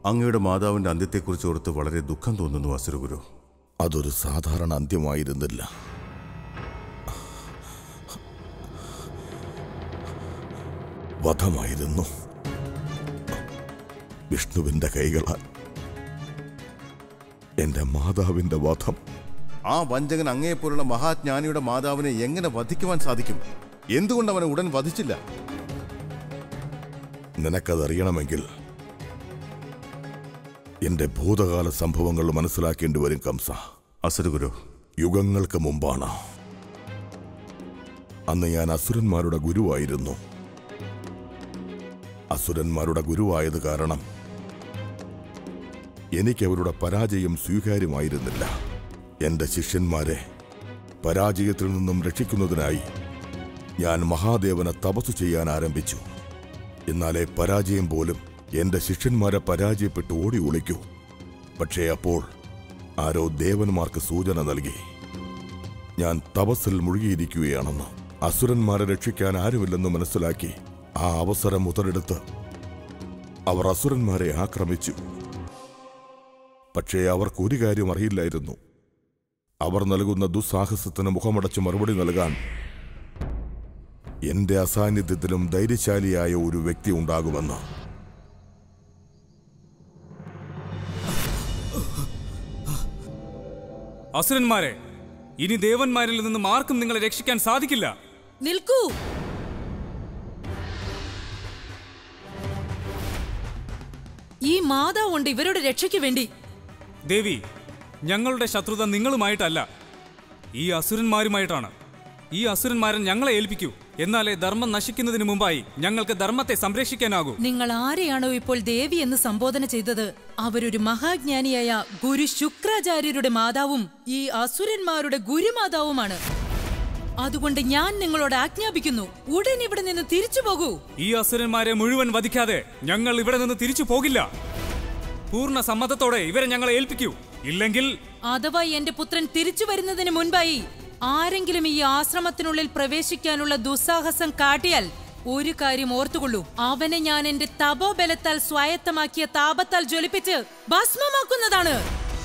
അങ്ങയുടെ മാതാവിന്റെ അന്ത്യത്തെക്കുറിച്ച് ഓർത്ത് വളരെ ദുഃഖം തോന്നുന്നു അസുരഗുരു അതൊരു സാധാരണ അന്ത്യമായിരുന്നില്ല വധമായിരുന്നു വിഷ്ണുവിന്റെ കൈകളാൽ എന്റെ മാതാവിന്റെ വധം ആ വഞ്ചകൻ അങ്ങയെപ്പോലുള്ള മഹാജ്ഞാനിയുടെ മാതാവിനെ എങ്ങനെ വധിക്കുവാൻ സാധിക്കും എന്തുകൊണ്ട് അവനെ ഉടൻ വധിച്ചില്ല നിനക്കതറിയണമെങ്കിൽ എന്റെ ഭൂതകാല സംഭവങ്ങൾ മനസ്സിലാക്കേണ്ടി വരും കംസ അസുരഗുരു യുഗങ്ങൾക്ക് മുമ്പാണ് അന്ന് ഞാൻ അസുരന്മാരുടെ ഗുരുവായിരുന്നു അസുരന്മാരുടെ ഗുരുവായത് കാരണം എനിക്ക് അവരുടെ പരാജയം സ്വീകാര്യമായിരുന്നില്ല എന്റെ ശിഷ്യന്മാരെ പരാജയത്തിൽ നിന്നും രക്ഷിക്കുന്നതിനായി ഞാൻ മഹാദേവനെ തപസ് ചെയ്യാൻ ആരംഭിച്ചു എന്നാലേ പരാജയം പോലും എന്റെ ശിഷ്യന്മാരെ പരാജയപ്പെട്ട് ഓടി ഒളിക്കൂ പക്ഷേ അപ്പോൾ ആരോ ദേവന്മാർക്ക് സൂചന നൽകി ഞാൻ തപസ്സിൽ മുഴുകിയിരിക്കുകയാണെന്ന് അസുരന്മാരെ രക്ഷിക്കാൻ ആരുമില്ലെന്ന് മനസ്സിലാക്കി ആ അവസരം മുതലെടുത്ത് അവർ അസുരന്മാരെ ആക്രമിച്ചു പക്ഷേ അവർക്ക് ഒരു കാര്യം അറിയില്ലായിരുന്നു അവർ നൽകുന്ന ദുസ്സാഹസത്തിന് മുഖമടച്ച് മറുപടി നൽകാൻ എന്റെ അസാന്നിധ്യത്തിലും ധൈര്യശാലിയായ ഒരു വ്യക്തി ഉണ്ടാകുമെന്ന് അസുരന്മാരെ ഇനി ദേവന്മാരിൽ നിന്നും ആർക്കും നിങ്ങളെ രക്ഷിക്കാൻ സാധിക്കില്ല നിൽക്കൂ ഈ മാതാവുണ്ട് ഇവരുടെ രക്ഷയ്ക്ക് വേണ്ടി ദേവി ഞങ്ങളുടെ ശത്രുത നിങ്ങളുമായിട്ടല്ല ഈ അസുരന്മാരുമായിട്ടാണ് ഈ അസുരന്മാരെ ഞങ്ങളെ ഏൽപ്പിക്കൂ എന്നാലേ ധർമ്മം നശിക്കുന്നതിന് മുമ്പായി ഞങ്ങൾക്ക് ധർമ്മത്തെ സംരക്ഷിക്കാനാകൂ നിങ്ങൾ ആരെയാണോ ഇപ്പോൾ ദേവി എന്ന് സംബോധന ചെയ്തത് അവരൊരു മഹാജ്ഞാനിയായ ഗുരു ശുക്രാചാര്യരുടെ മാതാവും ഈ അസുരന്മാരുടെ ഗുരുമാതാവുമാണ് അതുകൊണ്ട് ഞാൻ നിങ്ങളോട് ആജ്ഞാപിക്കുന്നു ഉടൻ ഇവിടെ നിന്ന് തിരിച്ചു പോകൂ ഈ അസുരന്മാരെ മുഴുവൻ വധിക്കാതെ ഞങ്ങൾ ഇവിടെ നിന്ന് തിരിച്ചു പോകില്ല പൂർണ്ണ സമ്മതത്തോടെ ഇവരെ ഞങ്ങളെ ഏൽപ്പിക്കൂ ഇല്ലെങ്കിൽ അഥവാ എന്റെ പുത്രൻ തിരിച്ചു വരുന്നതിന് മുൻപായി ആരെങ്കിലും ഈ ആശ്രമത്തിനുള്ളിൽ പ്രവേശിക്കാനുള്ള ദുസ്സാഹസം കാട്ടിയാൽ ഒരു കാര്യം ഓർത്തുകൊള്ളൂ അവനെ ഞാൻ എന്റെ തപോബലത്താൽ സ്വായത്തമാക്കിയ താപത്താൽ ജ്വലിപ്പിച്ച് ഭസ്മമാക്കുന്നതാണ്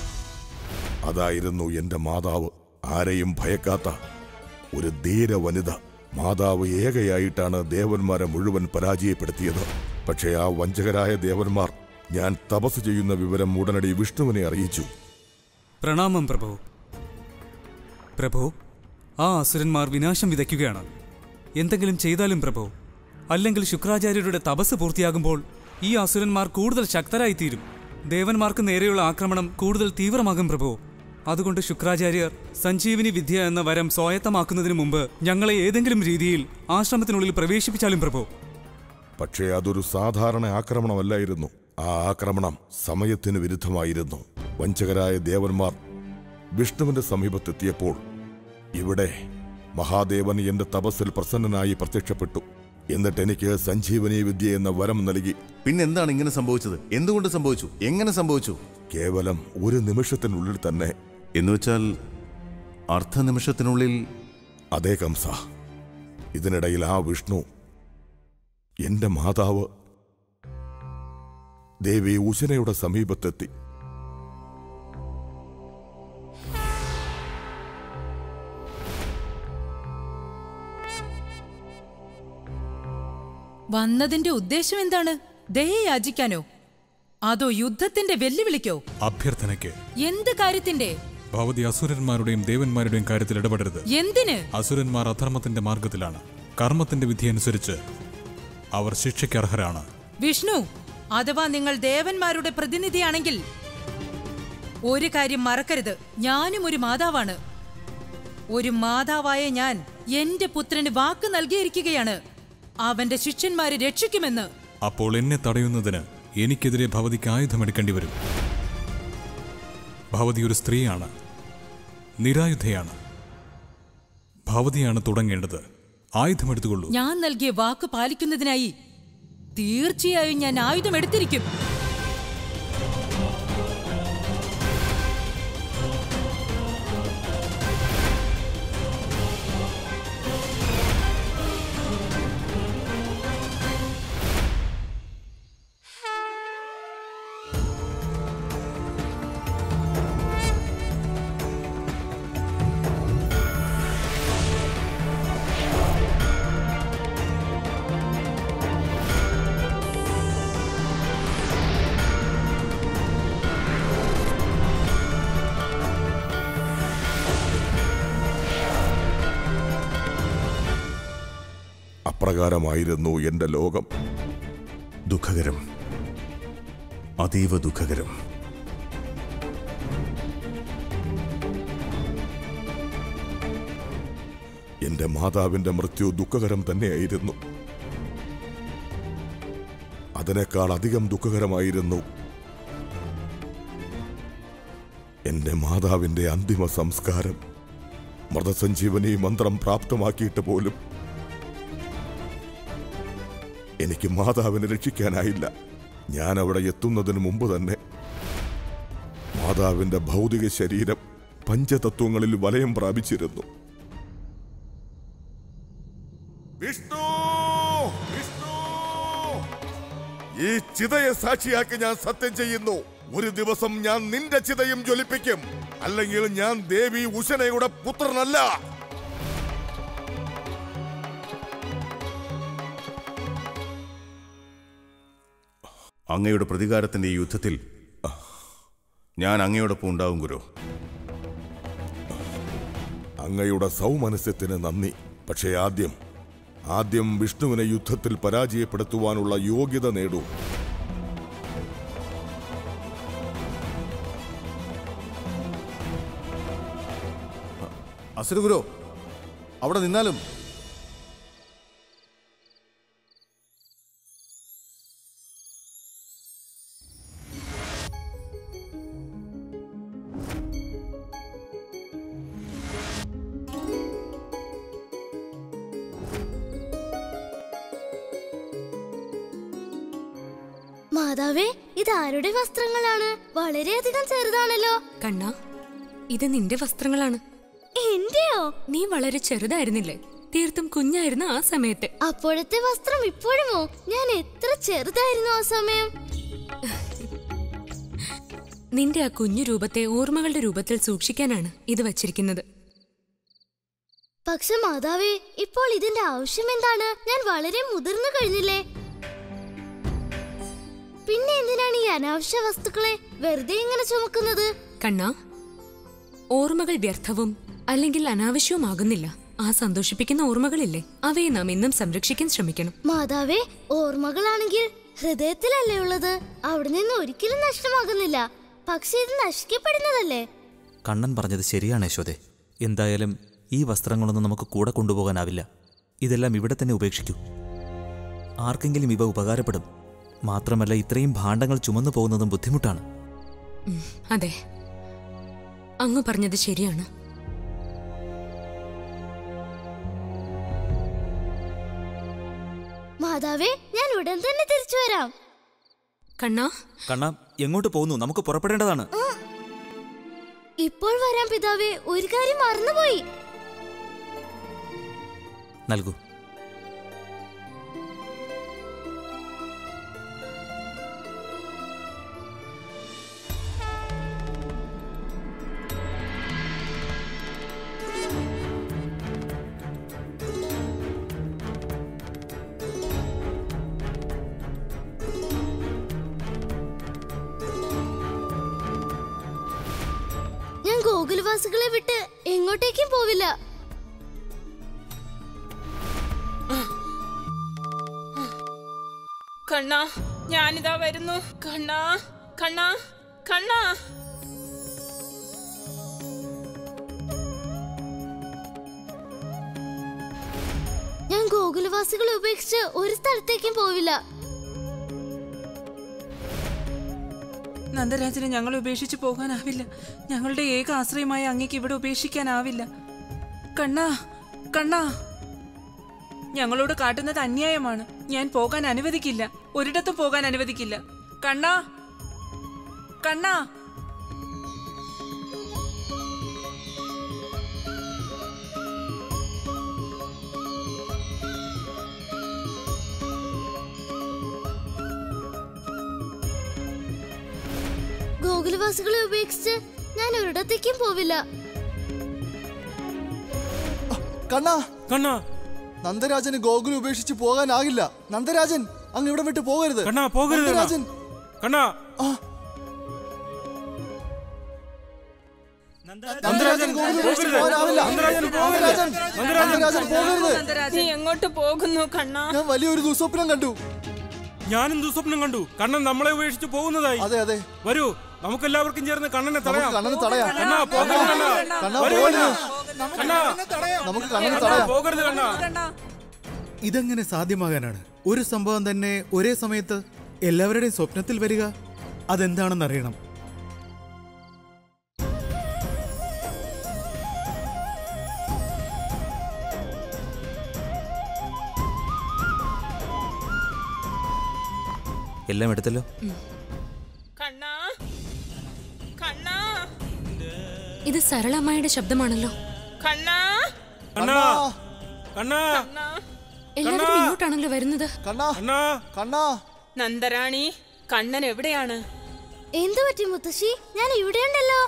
അതായിരുന്നു എന്റെ മാതാവ് ആരെയും ഭയക്കാത്ത ഒരു ധീര വനിത മാതാവ് ഏകയായിട്ടാണ് ദേവന്മാരെ മുഴുവൻ പരാജയപ്പെടുത്തിയത് പക്ഷേ ആ വഞ്ചകരായ ദേവന്മാർ ഞാൻ തപസ് ചെയ്യുന്ന വിവരം ഉടനടി വിഷ്ണുവിനെ അറിയിച്ചു പ്രണാമം പ്രഭു പ്രഭു ആ അസുരന്മാർ വിനാശം വിതയ്ക്കുകയാണ് എന്തെങ്കിലും ചെയ്താലും പ്രഭു അല്ലെങ്കിൽ ശുക്രാചാര്യരുടെ തപസ് പൂർത്തിയാകുമ്പോൾ ഈ അസുരന്മാർ കൂടുതൽ ശക്തരായിത്തീരും ദേവന്മാർക്ക് നേരെയുള്ള ആക്രമണം കൂടുതൽ തീവ്രമാകും പ്രഭു അതുകൊണ്ട് ശുക്രാചാര്യർ സഞ്ജീവിനി വിദ്യ എന്ന വരം സ്വായത്തമാക്കുന്നതിന് മുമ്പ് ഞങ്ങളെ ഏതെങ്കിലും രീതിയിൽ ആശ്രമത്തിനുള്ളിൽ പ്രവേശിപ്പിച്ചാലും പ്രഭു പക്ഷേ അതൊരു സാധാരണ ആക്രമണമല്ലായിരുന്നു ആ ആക്രമണം സമയത്തിന് വിരുദ്ധമായിരുന്നു വഞ്ചകരായ ദേവന്മാർ വിഷ്ണുവിന്റെ സമീപത്തെത്തിയപ്പോൾ ഇവിടെ മഹാദേവൻ എന്റെ തപസ്സിൽ പ്രസന്നനായി പ്രത്യക്ഷപ്പെട്ടു എന്നിട്ട് എനിക്ക് സഞ്ജീവനി വിദ്യ എന്ന വരം നൽകി പിന്നെന്താണ് ഇങ്ങനെ സംഭവിച്ചത് എന്തുകൊണ്ട് സംഭവിച്ചു എങ്ങനെ സംഭവിച്ചു കേവലം ഒരു നിമിഷത്തിനുള്ളിൽ തന്നെ എന്നുവെച്ചാൽ അർദ്ധനിമിഷത്തിനുള്ളിൽ അതേ കംസ ഇതിനിടയിൽ ആ വിഷ്ണു എന്റെ മാതാവ് ദേവി ഉശനയുടെ സമീപത്തെത്തി വന്നതിന്റെ ഉദ്ദേശം എന്താണ് ദയ യാചിക്കാനോ അതോ യുദ്ധത്തിന്റെ വെല്ലുവിളിക്കോ അഭ്യർത്ഥനയ്ക്ക് എന്ത് കാര്യത്തിന്റെ ഭവതി അസുരന്മാരുടെയും ദേവന്മാരുടെയും കാര്യത്തിൽ ഇടപെടരുത് എന്തിന് അസുരന്മാർ അധർമ്മത്തിന്റെ മാർഗത്തിലാണ് കർമ്മത്തിന്റെ വിധിയനുസരിച്ച് അവർ ശിക്ഷയ്ക്ക് അർഹരാണ് വിഷ്ണു അഥവാ നിങ്ങൾ ദേവന്മാരുടെ പ്രതിനിധിയാണെങ്കിൽ ഒരു കാര്യം മറക്കരുത് ഞാനും ഒരു മാതാവാണ് ഒരു മാതാവായ ഞാൻ എന്റെ പുത്രന് വാക്ക് നൽകിയിരിക്കുകയാണ് അവന്റെ ശിഷ്യന്മാരെ രക്ഷിക്കുമെന്ന് അപ്പോൾ എന്നെ തടയുന്നതിന് എനിക്കെതിരെ ഭവതിക്ക് ആയുധമെടുക്കേണ്ടി വരും ഭവതി ഒരു സ്ത്രീയാണ് നിരായുധയാണ് ഭവതിയാണ് തുടങ്ങേണ്ടത് ആയുധമെടുത്തുകൊള്ളൂ ഞാൻ നൽകിയ വാക്ക് പാലിക്കുന്നതിനായി തീർച്ചയായും ഞാൻ ആയുധം എടുത്തിരിക്കും അപ്രകാരമായിരുന്നു എന്റെ ലോകം ദുഃഖകരം അതീവ ദുഃഖകരം എന്റെ മാതാവിന്റെ മൃത്യു ദുഃഖകരം തന്നെയായിരുന്നു അതിനേക്കാൾ അധികം ദുഃഖകരമായിരുന്നു എന്റെ മാതാവിന്റെ അന്തിമ സംസ്കാരം മൃതസഞ്ജീവനി മന്ത്രം പ്രാപ്തമാക്കിയിട്ട് പോലും എനിക്ക് മാതാവിനെ രക്ഷിക്കാനായില്ല ഞാൻ അവിടെ എത്തുന്നതിന് മുമ്പ് തന്നെ മാതാവിന്റെ ഭൗതിക ശരീരം പഞ്ചതത്വങ്ങളിൽ വലയം പ്രാപിച്ചിരുന്നു വിഷ്ണു വിഷ്ണു ഈ ചിതയെ സാക്ഷിയാക്കി ഞാൻ സത്യം ചെയ്യുന്നു ഒരു ദിവസം ഞാൻ നിന്റെ ചിതയും ജ്വലിപ്പിക്കും അല്ലെങ്കിൽ ഞാൻ ദേവി ഉഷനയുടെ പുത്രനല്ല അങ്ങയുടെ പ്രതികാരത്തിന്റെ ഈ യുദ്ധത്തിൽ ഞാൻ അങ്ങയോടൊപ്പം ഉണ്ടാവും ഗുരു അങ്ങയുടെ സൗമനസ്യത്തിന് നന്ദി പക്ഷേ ആദ്യം ആദ്യം വിഷ്ണുവിനെ യുദ്ധത്തിൽ പരാജയപ്പെടുത്തുവാനുള്ള യോഗ്യത നേടൂ അസുരഗുരു അവിടെ നിന്നാലും മാതാവേ ഇത് ആരുടെ വസ്ത്രങ്ങളാണ് വളരെയധികം ചെറുതാണല്ലോ കണ്ണ ഇത് നിന്റെ വസ്ത്രങ്ങളാണ് എന്റെയോ നീ വളരെ ചെറുതായിരുന്നില്ലേ തീർത്തും കുഞ്ഞായിരുന്നു ആ സമയത്ത് അപ്പോഴത്തെ വസ്ത്രം ഇപ്പോഴുമോ ഞാൻ എത്ര ചെറുതായിരുന്നു ആ സമയം നിന്റെ ആ കുഞ്ഞു രൂപത്തെ ഓർമ്മകളുടെ രൂപത്തിൽ സൂക്ഷിക്കാനാണ് ഇത് വച്ചിരിക്കുന്നത് പക്ഷെ മാതാവേ ഇപ്പോൾ ഇതിന്റെ ആവശ്യം എന്താണ് ഞാൻ വളരെ മുതിർന്നു കഴിഞ്ഞില്ലേ പിന്നെ എന്തിനാണ് ഈ അനാവശ്യ വസ്തുക്കളെ വെറുതെ ഇങ്ങനെ ചുമക്കുന്നത് കണ്ണ ഓർമ്മകൾ വ്യർത്ഥവും അല്ലെങ്കിൽ അനാവശ്യവുമാകുന്നില്ല ആ സന്തോഷിപ്പിക്കുന്ന ഓർമ്മകളില്ലേ അവയെ നാം എന്നും സംരക്ഷിക്കാൻ ശ്രമിക്കണം മാതാവേ ഓർമ്മകളാണെങ്കിൽ ഹൃദയത്തിലല്ലേ ഉള്ളത് അവിടെ നിന്ന് ഒരിക്കലും നഷ്ടമാകുന്നില്ല പക്ഷെ ഇത് നശിക്കപ്പെടുന്നതല്ലേ കണ്ണൻ പറഞ്ഞത് ശരിയാണ് യശോദെ എന്തായാലും ഈ വസ്ത്രങ്ങളൊന്നും നമുക്ക് കൂടെ കൊണ്ടുപോകാനാവില്ല ഇതെല്ലാം ഇവിടെ തന്നെ ഉപേക്ഷിക്കൂ ആർക്കെങ്കിലും ഇവ ഉപകാരപ്പെടും മാത്രമല്ല ഇത്രയും ഭാണ്ഡങ്ങൾ ചുമന്നു പോകുന്നതും ബുദ്ധിമുട്ടാണ് ഉം, അതെ അങ്ങ് പറഞ്ഞത് ശരിയാണ് മാതാവേ ഞാൻ ഉടൻ തന്നെ തിരിച്ചു വരാം കണ്ണ കണ്ണ എങ്ങോട്ട് പോകുന്നു നമുക്ക് പുറപ്പെടേണ്ടതാണ് ഇപ്പോൾ വരാം പിതാവേ ഒരു കാര്യം മറന്നുപോയി നൽകൂ ഞാൻ ഗോകുലവാസികളെ വിട്ട് എങ്ങോട്ടേക്കും പോവില്ല കണ്ണാ ഞാനിതാ വരുന്നു കണ്ണാ കണ്ണാ കണ്ണാ ഞാൻ ഗോകുലവാസികളെ ഉപേക്ഷിച്ച് ഒരു സ്ഥലത്തേക്കും പോവില്ല നന്ദരാജനെ ഞങ്ങൾ ഉപേക്ഷിച്ച് പോകാനാവില്ല ഞങ്ങളുടെ ഏക ആശ്രയമായ അങ്ങേക്ക് ഇവിടെ ഉപേക്ഷിക്കാനാവില്ല കണ്ണാ കണ്ണാ ഞങ്ങളോട് കാട്ടുന്നത് അന്യായമാണ് ഞാൻ പോകാൻ അനുവദിക്കില്ല ഒരിടത്തും പോകാൻ അനുവദിക്കില്ല കണ്ണാ കണ്ണാ ഗോകുലവാസികളെ ഉപേക്ഷിച്ച് ഞാൻ ഒരിടത്തേക്കും പോവില്ല കണ്ണാ കണ്ണാ നന്ദരാജന് ഗോകുൽ ഉപേക്ഷിച്ച് പോകാനാകില്ല നന്ദരാജൻ അങ്ങ് ഇവിടെ വിട്ട് പോകരുത് കണ്ണാ പോകരുത് കണ്ണാ. നന്ദരാജൻ കണ്ണാ ആ നന്ദരാജൻ ഗോകുൽ ഉപേക്ഷിച്ച് പോകാനാവില്ല നന്ദരാജൻ നന്ദരാജൻ പോകരുത് നീ എങ്ങോട്ട് പോകുന്നു കണ്ണാ ഞാൻ വലിയൊരു ദുസ്വപ്നം കണ്ടു ഞാനും ദുസ്വപ്നം കണ്ടു കണ്ണൻ നമ്മളെ ഉപേക്ഷിച്ച് പോകുന്നതായി അതെ അതെ വരൂ നമുക്കെല്ലാവർക്കും ചേർന്ന് കണ്ണനെ നമുക്ക് തടയാം കണ്ണന് തടയാം കണ്ണാ പോകരുത് കണ്ണാ കണ്ണാ വരൂ പോകരുത് കണ്ണാ നമുക്ക് കണ്ണന് കണ്ണാ തടയാം പോകരുത് കണ്ണാ കണ്ണാ ഇതെങ്ങനെ സാധ്യമാകാനാണ് ഒരു സംഭവം തന്നെ ഒരേ സമയത്ത് എല്ലാവരുടെയും സ്വപ്നത്തിൽ വരിക അതെന്താണെന്ന് അറിയണം എല്ലാം എടുത്തല്ലോ കണ്ണാ കണ്ണാ ഇത് സരളമ്മയുടെ ശബ്ദമാണല്ലോ കണ്ണാ കണ്ണാ കണ്ണാ കണ്ണാ എല്ലാവരും ഇങ്ങോട്ടാണല്ലോ വരുന്നത് കണ്ണാ കണ്ണാ കണ്ണാ നന്ദറാണി കണ്ണൻ എവിടെയാണ് എന്തു പറ്റി മുത്തശ്ശി ഞാൻ ഇവിടെയുണ്ടല്ലോ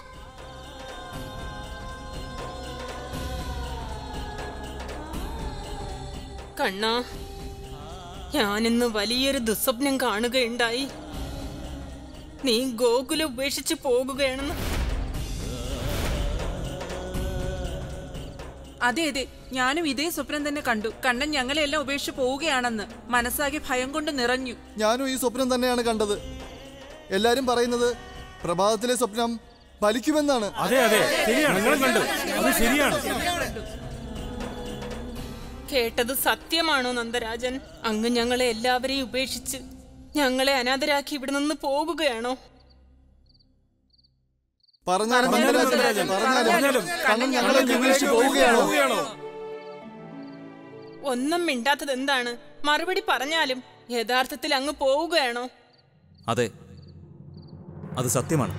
കണ്ണാ ഞാനിന്ന് വലിയൊരു ദുസ്വപ്നം കാണുകയുണ്ടായി നീ ഗോകുലം ഉപേക്ഷിച്ച് പോകുകയാണെന്ന് അതെ അതെ ഞാനും ഇതേ സ്വപ്നം തന്നെ കണ്ടു കണ്ണൻ ഞങ്ങളെല്ലാം ഉപേക്ഷിച്ച് പോവുകയാണെന്ന് മനസ്സാകെ ഭയം കൊണ്ട് നിറഞ്ഞു ഞാനും ഈ സ്വപ്നം തന്നെയാണ് കണ്ടത് എല്ലാരും പറയുന്നത് പ്രഭാതത്തിലെ സ്വപ്നം ഫലിക്കുമെന്നാണ് അതെ അതെ ശരിയാണ് നിങ്ങളും കണ്ടു അത് ശരിയാണ് കേട്ടത് സത്യമാണോ നന്ദരാജൻ അങ്ങ് ഞങ്ങളെ എല്ലാവരെയും ഉപേക്ഷിച്ച് ഞങ്ങളെ അനാഥരാക്കി ഇവിടെ നിന്ന് പോകുകയാണോ പറഞ്ഞാലും നന്ദരാജൻ, പറഞ്ഞാലും പറഞ്ഞാലും കണ്ണൻ ഞങ്ങളെ ഉപേക്ഷിച്ച് പോവുകയാണോ പോവുകയാണോ ഒന്നും മിണ്ടാത്തത് എന്താണ് മറുപടി പറഞ്ഞാലും യഥാർത്ഥത്തിൽ അങ്ങ് പോവുകയാണോ അതെ അത് സത്യമാണ്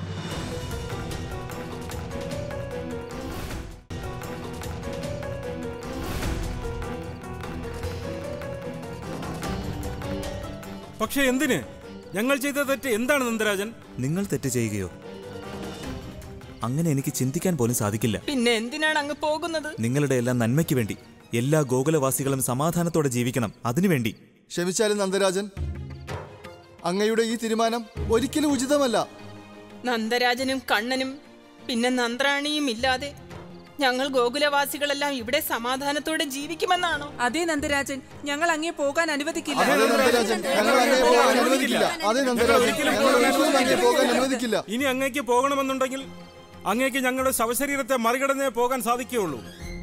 പക്ഷെ എന്തിന് ഞങ്ങൾ ചെയ്ത തെറ്റ് എന്താണ് നന്ദരാജൻ നിങ്ങൾ തെറ്റ് ചെയ്യുകയോ അങ്ങനെ എനിക്ക് ചിന്തിക്കാൻ പോലും സാധിക്കില്ല പിന്നെ എന്തിനാണ് അങ്ങ് പോകുന്നത് നിങ്ങളുടെ എല്ലാം നന്മയ്ക്ക് വേണ്ടി എല്ലാ ഗോകുലവാസികളും സമാധാനത്തോടെ ജീവിക്കണം അതിനുവേണ്ടി ക്ഷമിച്ചാലും നന്ദരാജൻ അങ്ങയുടെ ഈ തീരുമാനം ഒരിക്കലും ഉചിതമല്ല നന്ദരാജനും കണ്ണനും പിന്നെ നന്ദ്രാണിയും ഇല്ലാതെ ഞങ്ങൾ ഗോകുലവാസികളെല്ലാം ഇവിടെ സമാധാനത്തോടെ ജീവിക്കുമെന്നാണോ അതെ നന്ദരാജൻ ഞങ്ങൾ അങ്ങേ പോകാൻ അനുവദിക്കില്ല അതെ നന്ദരാജൻ ഞങ്ങൾ അങ്ങേ പോകാൻ അനുവദിക്കില്ല അതെ നന്ദരാജൻ ഞങ്ങൾ ഒരിക്കലും അങ്ങേ പോകാൻ അനുവദിക്കില്ല ഇനി അങ്ങേക്ക് പോകണമെന്നുണ്ടെങ്കിൽ അങ്ങേക്ക് ഞങ്ങളുടെ ശവശരീരത്തെ മറികടന്നേ പോകാൻ സാധിക്കുകയുള്ളൂ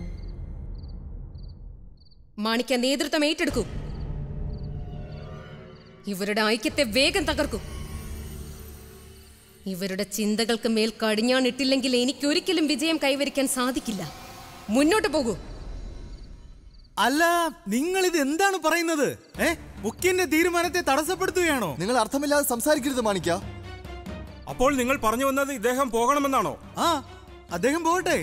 മാണിക്ക നേതൃത്വം ഏറ്റെടുക്കൂ ഇവരുടെ ഐക്യത്തെ വേഗം തകർക്കൂ ഇവരുടെ ചിന്തകൾക്ക് മേൽ കടിഞ്ഞാണിട്ടില്ലെങ്കിൽ എനിക്കൊരിക്കലും വിജയം കൈവരിക്കാൻ സാധിക്കില്ല മുന്നോട്ട് പോകൂ അല്ല നിങ്ങൾ ഇത് എന്താണ് പറയുന്നത് ഏ മുഖ്യന്റെ തീരുമാനത്തെ തടസ്സപ്പെടുത്തുകയാണോ നിങ്ങൾ അർത്ഥമില്ലാതെ സംസാരിക്കരുത് മാണിക്ക അപ്പോൾ നിങ്ങൾ പറഞ്ഞു വന്നത് ഇദ്ദേഹം പോകണമെന്നാണോ ആ അദ്ദേഹം പോകട്ടെ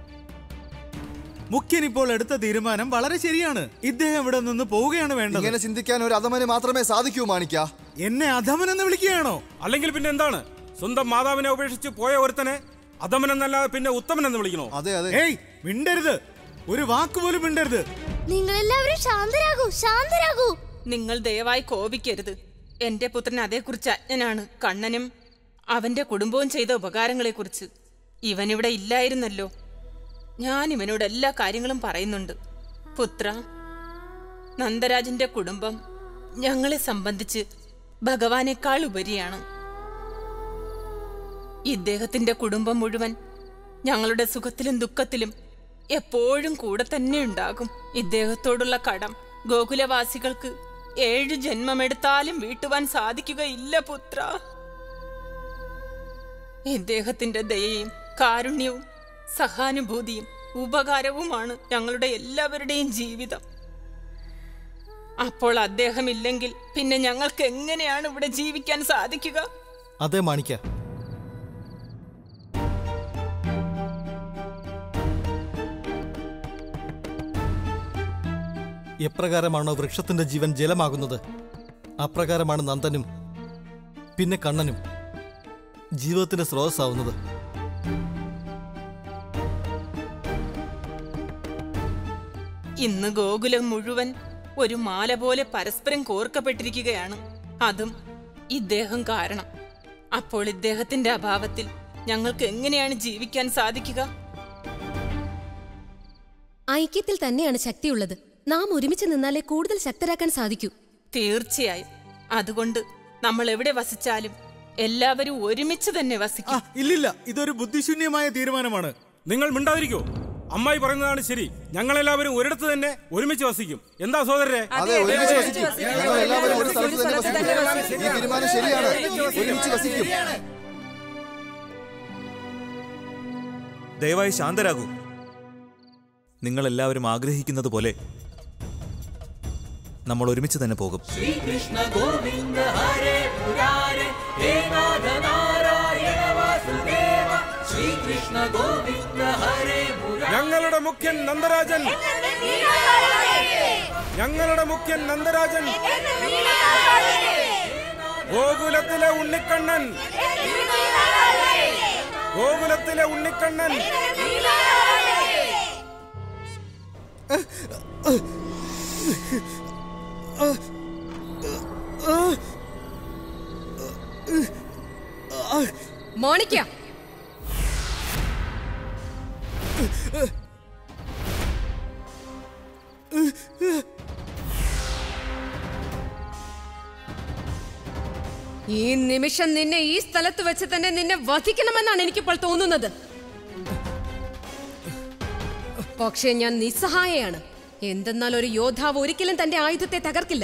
മുഖ്യൻ ഇപ്പോൾ എടുത്ത തീരുമാനം വളരെ ശരിയാണ് ഇദ്ദേഹം ഇവിടെ നിന്ന് പോവുകയാണ് വേണ്ടത് ഇങ്ങനെ ചിന്തിക്കാൻ ഒരു അധമന് മാത്രമേ സാധിക്കൂ മാണിക്ക എന്നെ അധമൻ എന്ന് വിളിക്കുകയാണോ അല്ലെങ്കിൽ പിന്നെ എന്താണ് സ്വന്തം മാതാവിനെ ഉപേക്ഷിച്ച് പോയ ഒരുത്തനെ അധമനെന്നല്ലാതെ പിന്നെ ഉത്തമൻ എന്ന് വിളിക്കണോ അതെ അതെ ഏയ് മിണ്ടരുത് ഒരു വാക്ക് പോലും മിണ്ടരുത് നിങ്ങൾ എല്ലാവരും ശാന്തരാകൂ ശാന്തരാകൂ നിങ്ങൾ ദയവായി കോപിക്കരുത് എന്റെ പുത്രൻ അതേക്കുറിച്ച് അജ്ഞനാണ് കണ്ണനും അവന്റെ കുടുംബവും ചെയ്ത ഉപകാരങ്ങളെക്കുറിച്ച് ഇവനിവിടെ ഇല്ലായിരുന്നല്ലോ ഞാൻ ഇവനോട് എല്ലാ കാര്യങ്ങളും പറയുന്നുണ്ട് പുത്ര നന്ദരാജന്റെ കുടുംബം ഞങ്ങളെ സംബന്ധിച്ച് ഭഗവാനേക്കാൾ ഉപരിയാണ് ഇദ്ദേഹത്തിന്റെ കുടുംബം മുഴുവൻ ഞങ്ങളുടെ സുഖത്തിലും ദുഃഖത്തിലും എപ്പോഴും കൂടെ തന്നെ ഉണ്ടാകും ഇദ്ദേഹത്തോടുള്ള കടം ഗോകുലവാസികൾക്ക് ഏഴു ജന്മമെടുത്താലും വീട്ടുവാൻ സാധിക്കുകയില്ല പുത്ര ഇദ്ദേഹത്തിന്റെ ദയയും കാരുണ്യവും സഹാനുഭൂതിയും ഉപകാരവുമാണ് ഞങ്ങളുടെ എല്ലാവരുടെയും ജീവിതം അപ്പോൾ അദ്ദേഹം ഇല്ലെങ്കിൽ പിന്നെ ഞങ്ങൾക്ക് എങ്ങനെയാണ് ഇവിടെ ജീവിക്കാൻ സാധിക്കുക അതെ മാണിക്ക എപ്രകാരമാണോ വൃക്ഷത്തിന്റെ ജീവൻ ജലമാകുന്നത് അപ്രകാരമാണ് നന്ദനും പിന്നെ കണ്ണനും ജീവിതത്തിന്റെ സ്രോതസ്സാവുന്നത് ഇന്ന് ഗോകുലം മുഴുവൻ ഒരു മാല പോലെ പരസ്പരം കോർക്കപ്പെട്ടിരിക്കുകയാണ് അതും ഇദ്ദേഹം കാരണം അപ്പോൾ ഇദ്ദേഹത്തിന്റെ അഭാവത്തിൽ ഞങ്ങൾക്ക് എങ്ങനെയാണ് ജീവിക്കാൻ സാധിക്കുക ഐക്യത്തിൽ തന്നെയാണ് ശക്തിയുള്ളത് നാം ഒരുമിച്ച് നിന്നാലേ കൂടുതൽ ശക്തരാക്കാൻ സാധിക്കൂ തീർച്ചയായും അതുകൊണ്ട് നമ്മൾ എവിടെ വസിച്ചാലും എല്ലാവരും ഒരുമിച്ച് തന്നെ വസിക്കും ഇല്ലില്ല ഇതൊരു ബുദ്ധിശൂന്യമായ തീരുമാനമാണ് നിങ്ങൾ മിണ്ടാതിരിക്കോ അമ്മായി പറയുന്നതാണ് ശരി ഞങ്ങളെല്ലാവരും ഒരിടത്ത് തന്നെ ഒരുമിച്ച് വസിക്കും എന്താ സഹോദരരെ അതെ ഒരുമിച്ച് വസിക്കും ഞങ്ങൾ എല്ലാവരും ഒരു സ്ഥലത്ത് തന്നെ വസിക്കും ഈ തീരുമാനം ശരിയാണ് ഒരുമിച്ച് വസിക്കും ദയവായി ശാന്തരാകൂ നിങ്ങളെല്ലാവരും ആഗ്രഹിക്കുന്നത് പോലെ നമ്മൾ ഒരുമിച്ച് തന്നെ പോകും ശ്രീകൃഷ്ണ ഗോവിന്ദ ഹരേ മുരാരേ ഹേ നാഥ നാരായണ വാസുദേവ ശ്രീകൃഷ്ണ ഗോവിന്ദ ഹരേ ഞങ്ങളുടെ മുഖ്യൻ നന്ദരാജൻ ഞങ്ങളുടെ മുഖ്യൻ നന്ദരാജൻ ഗോകുലത്തിലെ ഉണ്ണിക്കണ്ണൻ ഗോകുലത്തിലെ ഉണ്ണിക്കണ്ണൻ മോണിക്ക ഈ നിമിഷം നിന്നെ ഈ സ്ഥലത്ത് വെച്ച് തന്നെ നിന്നെ വധിക്കണമെന്നാണ് എനിക്കിപ്പോൾ തോന്നുന്നത് പക്ഷേ ഞാൻ നിസ്സഹായയാണ് എന്തെന്നാൽ ഒരു യോദ്ധാവ് ഒരിക്കലും തന്റെ ആയുധത്തെ തകർക്കില്ല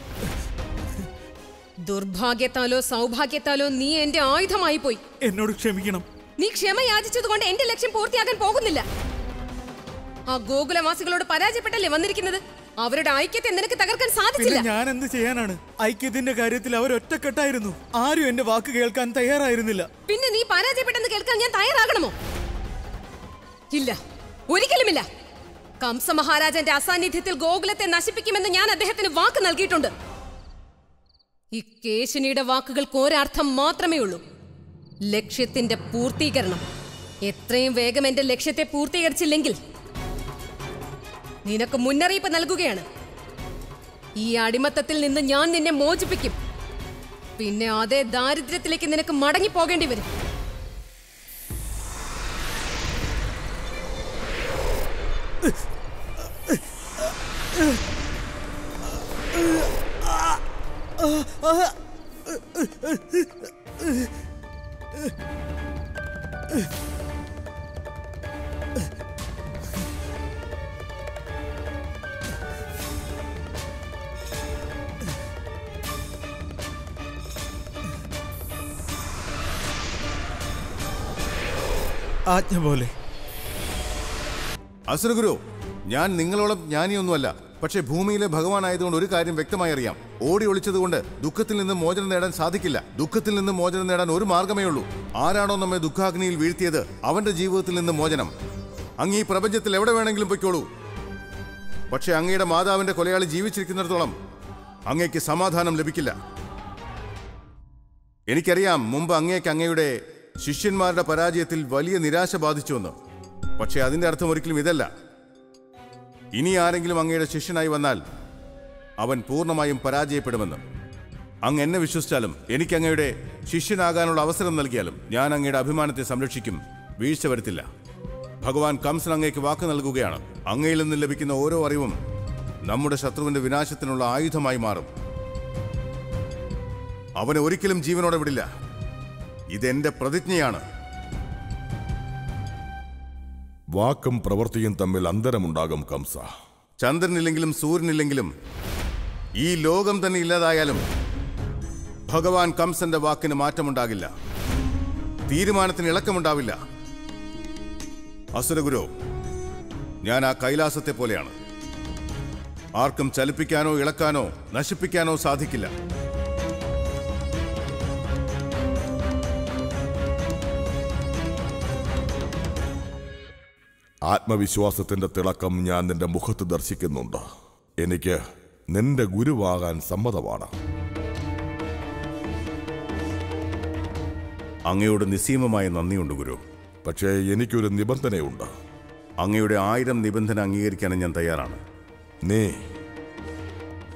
ദുർഭാഗ്യത്താലോ സൗഭാഗ്യത്താലോ നീ എന്റെ ആയുധമായി പോയി എന്നോട് ക്ഷമിക്കണം നീ ക്ഷമ യാചിച്ചതുകൊണ്ട് എന്റെ ലക്ഷ്യം പൂർത്തിയാകാൻ പോകുന്നില്ല ആ ഗോകുലവാസികളോട് പരാജയപ്പെട്ടല്ലേ വന്നിരിക്കുന്നത് അവരുടെ ഐക്യത്തെ നിനക്ക് തകർക്കാൻ പിന്നെ സാധിച്ചില്ല ഞാൻ എന്ത് ചെയ്യാനാണ് ഐക്യത്തിന്റെ കാര്യത്തിൽ അവർ ഒറ്റക്കെട്ടായിരുന്നു ആരും എന്റെ വാക്ക് കേൾക്കാൻ തയ്യാറായിരുന്നില്ല പിന്നെ നീ പരാജയപ്പെട്ടെന്ന് കേൾക്കാൻ ഞാൻ തയ്യാറാകണമോ ഇല്ല ഒരിക്കലുമില്ല കംസ മഹാരാജന്റെ അസാന്നിധ്യത്തിൽ ഗോകുലത്തെ നശിപ്പിക്കുമെന്ന് ഞാൻ അദ്ദേഹത്തിന് വാക്ക് നൽകിയിട്ടുണ്ട് ഈ കേശിനിയുടെ വാക്കുകൾക്ക് ഒരർത്ഥം മാത്രമേ ഉള്ളൂ ലക്ഷ്യത്തിന്റെ പൂർത്തീകരണം എത്രയും വേഗം എന്റെ ലക്ഷ്യത്തെ പൂർത്തീകരിച്ചില്ലെങ്കിൽ നിനക്ക് മുന്നറിയിപ്പ് നൽകുകയാണ് ഈ അടിമത്തത്തിൽ നിന്ന് ഞാൻ നിന്നെ മോചിപ്പിക്കും പിന്നെ അതേ ദാരിദ്ര്യത്തിലേക്ക് നിനക്ക് മടങ്ങി പോകേണ്ടി വരും ആജ്ഞ പോലെ അസുരഗുരു ഞാൻ നിങ്ങളോളം ജ്ഞാനിയൊന്നുമല്ല പക്ഷേ ഭൂമിയിലെ ഭഗവാനായതുകൊണ്ട് ഒരു കാര്യം വ്യക്തമായി അറിയാം ഓടി ഒളിച്ചതുകൊണ്ട് ദുഃഖത്തിൽ നിന്ന് മോചനം നേടാൻ സാധിക്കില്ല ദുഃഖത്തിൽ നിന്ന് മോചനം നേടാൻ ഒരു മാർഗമേ ഉള്ളൂ ആരാണോ നമ്മെ ദുഃഖാഗ്നിയിൽ വീഴ്ത്തിയത് അവന്റെ ജീവിതത്തിൽ നിന്ന് മോചനം അങ്ങ് ഈ പ്രപഞ്ചത്തിൽ എവിടെ വേണമെങ്കിലും പൊയ്ക്കോളൂ പക്ഷേ അങ്ങയുടെ മാതാവിന്റെ കൊലയാളി ജീവിച്ചിരിക്കുന്നിടത്തോളം അങ്ങയ്ക്ക് സമാധാനം ലഭിക്കില്ല എനിക്കറിയാം മുമ്പ് അങ്ങേക്ക് അങ്ങയുടെ ശിഷ്യന്മാരുടെ പരാജയത്തിൽ വലിയ നിരാശ ബാധിച്ചുവെന്ന് പക്ഷേ അതിന്റെ അർത്ഥം ഒരിക്കലും ഇതല്ല ഇനി ആരെങ്കിലും അങ്ങയുടെ ശിഷ്യനായി വന്നാൽ അവൻ പൂർണ്ണമായും പരാജയപ്പെടുമെന്ന് അങ്ങ് എന്നെ വിശ്വസിച്ചാലും എനിക്ക് അങ്ങയുടെ ശിഷ്യനാകാനുള്ള അവസരം നൽകിയാലും ഞാൻ അങ്ങയുടെ അഭിമാനത്തെ സംരക്ഷിക്കും വീഴ്ച വരുത്തില്ല ഭഗവാൻ കംസൻ അങ്ങേക്ക് വാക്ക് നൽകുകയാണ് അങ്ങയിൽ നിന്ന് ലഭിക്കുന്ന ഓരോ അറിവും നമ്മുടെ ശത്രുവിന്റെ വിനാശത്തിനുള്ള ആയുധമായി മാറും അവനെ ഒരിക്കലും ജീവനോടെ വിടില്ല ഇതെന്റെ പ്രതിജ്ഞയാണ് വാക്കും പ്രവൃത്തിയും തമ്മിൽ അന്തരമുണ്ടാകും കംസ ചന്ദ്രനില്ലെങ്കിലും സൂര്യനില്ലെങ്കിലും ഈ ലോകം തന്നെ ഇല്ലാതായാലും ഭഗവാൻ കംസന്റെ വാക്കിന് മാറ്റമുണ്ടാകില്ല തീരുമാനത്തിന് ഇളക്കമുണ്ടാവില്ല അസുരഗുരു ഞാൻ ആ കൈലാസത്തെ പോലെയാണ് ആർക്കും ചലിപ്പിക്കാനോ ഇളക്കാനോ നശിപ്പിക്കാനോ സാധിക്കില്ല ആത്മവിശ്വാസത്തിന്റെ തിളക്കം ഞാൻ നിന്റെ മുഖത്ത് ദർശിക്കുന്നുണ്ട് എനിക്ക് നിന്റെ ഗുരുവാകാൻ സമ്മതമാണ് അങ്ങയോട് നിസ്സീമമായ നന്ദിയുണ്ട് ഗുരു പക്ഷേ എനിക്കൊരു നിബന്ധനയുണ്ട് അങ്ങയുടെ ആയിരം നിബന്ധന അംഗീകരിക്കാനും ഞാൻ തയ്യാറാണ് നീ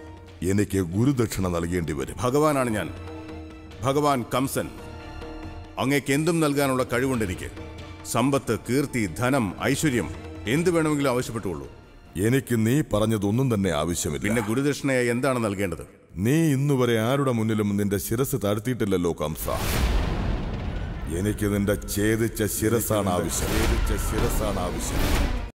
എനിക്ക് ഗുരുദക്ഷിണ നൽകേണ്ടി വരും ഭഗവാനാണ് ഞാൻ ഭഗവാൻ കംസൻ അങ്ങേക്ക് എന്തും നൽകാനുള്ള കഴിവുണ്ട് എനിക്ക് സമ്പത്ത് കീർത്തി ധനം ഐശ്വര്യം എന്ത് വേണമെങ്കിലും ആവശ്യപ്പെട്ടുള്ളൂ എനിക്ക് നീ പറഞ്ഞതൊന്നും തന്നെ ആവശ്യമില്ല പിന്നെ ഗുരുദക്ഷിണയായി എന്താണ് നൽകേണ്ടത് നീ ഇന്നുവരെ ആരുടെ മുന്നിലും നിന്റെ ശിരസ് താഴ്ത്തിയിട്ടില്ലല്ലോ കംസ എനിക്ക് നിന്റെ ഛേദിച്ച ശിരസാണ് ആവശ്യം ഛേദിച്ച ശിരസാണ് ആവശ്യം